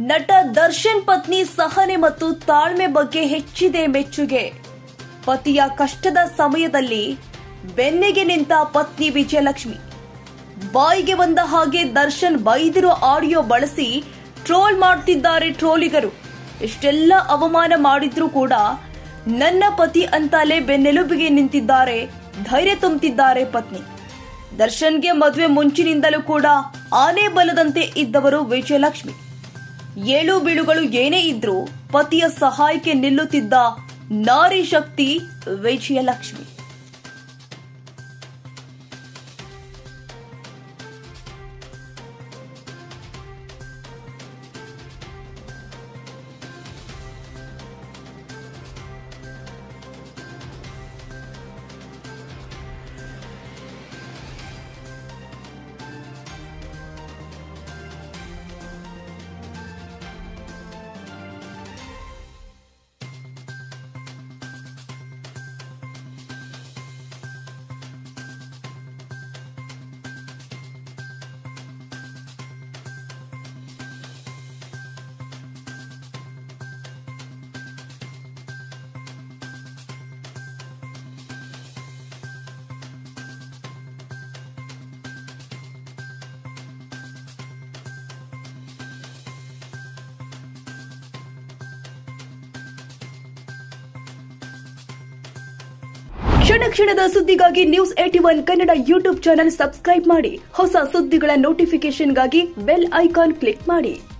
ನಟ ದರ್ಶನ್ ಪತ್ನಿ ಸಹನೆ ಮತ್ತು ತಾಳ್ಮೆ ಬಗ್ಗೆ ಹೆಚ್ಚಿದೆ ಮೆಚ್ಚುಗೆ ಪತಿಯ ಕಷ್ಟದ ಸಮಯದಲ್ಲಿ ಬೆನ್ನಿಗೆ ನಿಂತ ಪತ್ನಿ ವಿಜಯಲಕ್ಷ್ಮಿ ಬಾಯಿಗೆ ಬಂದ ಹಾಗೆ ದರ್ಶನ್ ಬೈದಿರೋ ಆಡಿಯೋ ಬಳಸಿ ಟ್ರೋಲ್ ಮಾಡ್ತಿದ್ದಾರೆ ಟ್ರೋಲಿಗರು ಇಷ್ಟೆಲ್ಲ ಅವಮಾನ ಮಾಡಿದ್ರೂ ಕೂಡ ನನ್ನ ಪತಿ ಅಂತಾಲೆ ಬೆನ್ನೆಲುಬಿಗೆ ನಿಂತಿದ್ದಾರೆ ಧೈರ್ಯ ತುಂಬುತ್ತಿದ್ದಾರೆ ಪತ್ನಿ ದರ್ಶನ್ಗೆ ಮದುವೆ ಮುಂಚಿನಿಂದಲೂ ಕೂಡ ಆನೆ ಬಲದಂತೆ ಇದ್ದವರು ವಿಜಯಲಕ್ಷ್ಮಿ ಏಳು ಬೀಳುಗಳು ಏನೇ ಇದ್ರೂ ಪತಿಯ ಸಹಾಯಕ್ಕೆ ನಿಲ್ಲುತ್ತಿದ್ದ ನಾರಿ ಶಕ್ತಿ ವಿಜಯಲಕ್ಷ್ಮಿ ಕ್ಷಣ ಕ್ಷಣದ ಸುದ್ದಿಗಾಗಿ news eighty one Kannada YouTube channel subscribe ಮಾಡಿ ಹೊಸ ಸುದ್ದಿಗಳ ನೋಟಿಫಿಕೇಶನ್ಗಾಗಿ ಬೆಲ್ ಐಕಾನ್ ಕ್ಲಿಕ್ ಮಾಡಿ